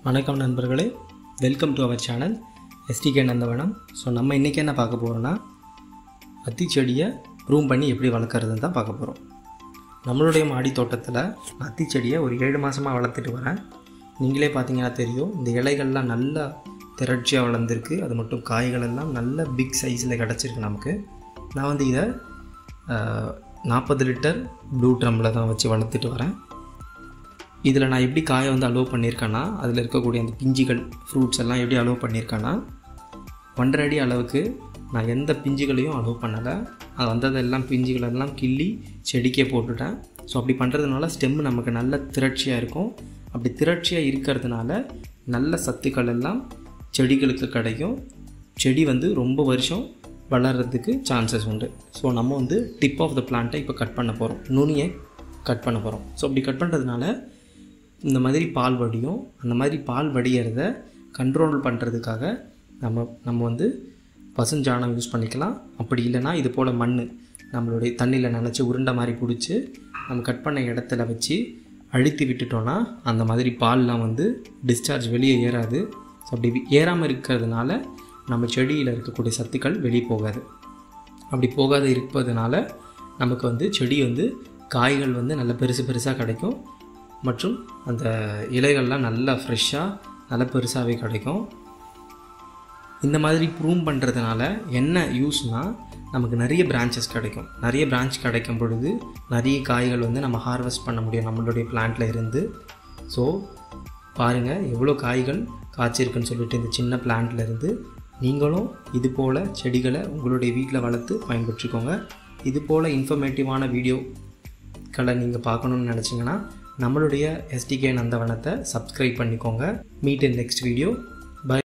வணக்கம் நண்பர்களே welcome to our channel STK Nandavanam so நம்ம இன்றைக்கி என்ன பார்க்க போகிறோன்னா அத்தி செடியை ப்ரூம் பண்ணி எப்படி வளர்க்குறதுன்னு தான் பார்க்க போகிறோம் நம்மளுடைய மாடி தோட்டத்தில் அத்தி செடியை ஒரு ஏழு மாதமாக வளர்த்துட்டு வரேன் நீங்களே பார்த்தீங்கன்னா தெரியும் இந்த இலைகள்லாம் நல்லா திரட்சியாக வளர்ந்துருக்கு அது மட்டும் காய்கள் எல்லாம் நல்ல பிக் சைஸில் கிடச்சிருக்கு நமக்கு நான் வந்து இதை நாற்பது லிட்டர் ப்ளூ ட்ரம்மில் தான் வச்சு வளர்த்துட்டு வரேன் இதில் நான் எப்படி காயை வந்து அலோவ் பண்ணியிருக்கேன்னா அதில் இருக்கக்கூடிய அந்த பிஞ்சுகள் ஃப்ரூட்ஸ் எல்லாம் எப்படி அலோவ் பண்ணியிருக்கேன்னா ஒன்றரை அடி அளவுக்கு நான் எந்த பிஞ்சுகளையும் அலோவ் பண்ணலை அது வந்ததெல்லாம் பிஞ்சுகளெல்லாம் கிள்ளி செடிக்கே போட்டுட்டேன் ஸோ அப்படி பண்ணுறதுனால ஸ்டெம்மு நமக்கு நல்ல திரட்சியாக இருக்கும் அப்படி திரட்சியாக இருக்கிறதுனால நல்ல சத்துக்கள் எல்லாம் செடிகளுக்கு கிடைக்கும் செடி வந்து ரொம்ப வருஷம் வளர்கிறதுக்கு சான்சஸ் உண்டு ஸோ நம்ம வந்து டிப் ஆஃப் த பிளான்ட்டை இப்போ கட் பண்ண போகிறோம் நுனியை கட் பண்ண போகிறோம் ஸோ அப்படி கட் பண்ணுறதுனால இந்த மாதிரி பால் வடியும் அந்த மாதிரி பால் வடிகிறத கண்ட்ரோல் பண்ணுறதுக்காக நம்ம நம்ம வந்து பசுஞ்சாணம் யூஸ் பண்ணிக்கலாம் அப்படி இல்லைன்னா இது போல் மண் நம்மளுடைய தண்ணியில் நினச்சி உருண்டை மாதிரி பிடிச்சி நம்ம கட் பண்ண இடத்துல வச்சு அழுத்தி விட்டுட்டோன்னா அந்த மாதிரி பால்லாம் வந்து டிஸ்சார்ஜ் வெளியே ஏறாது ஸோ அப்படி ஏறாமல் இருக்கிறதுனால நம்ம செடியில் இருக்கக்கூடிய சத்துக்கள் வெளியே போகாது அப்படி போகாது இருப்பதுனால நமக்கு வந்து செடி வந்து காய்கள் வந்து நல்ல பெருசு பெருசாக கிடைக்கும் மற்றும் அந்த இலைகள்லாம் நல்லா ஃப்ரெஷ்ஷாக நல்லா பெருசாகவே கிடைக்கும் இந்த மாதிரி ப்ரூம் பண்ணுறதுனால என்ன யூஸ்னால் நமக்கு நிறைய பிரான்ச்சஸ் கிடைக்கும் நிறைய பிரான்ச் கிடைக்கும் பொழுது நிறைய காய்கள் வந்து நம்ம ஹார்வெஸ்ட் பண்ண முடியும் நம்மளுடைய பிளான்ட்டில் இருந்து ஸோ பாருங்கள் எவ்வளோ காய்கள் காய்ச்சிருக்குன்னு சொல்லிட்டு இந்த சின்ன பிளான்ட்ல இருந்து நீங்களும் இது போல் செடிகளை உங்களுடைய வீட்டில் வளர்த்து பயன்பெற்றுக்கோங்க இது போல் இன்ஃபர்மேட்டிவான வீடியோக்களை நீங்கள் பார்க்கணுன்னு நினச்சிங்கன்னா நம்மளுடைய எஸ்டிகே நந்தவனத்தை சப்ஸ்கிரைப் பண்ணிக்கோங்க மீட் இன் நெக்ஸ்ட் வீடியோ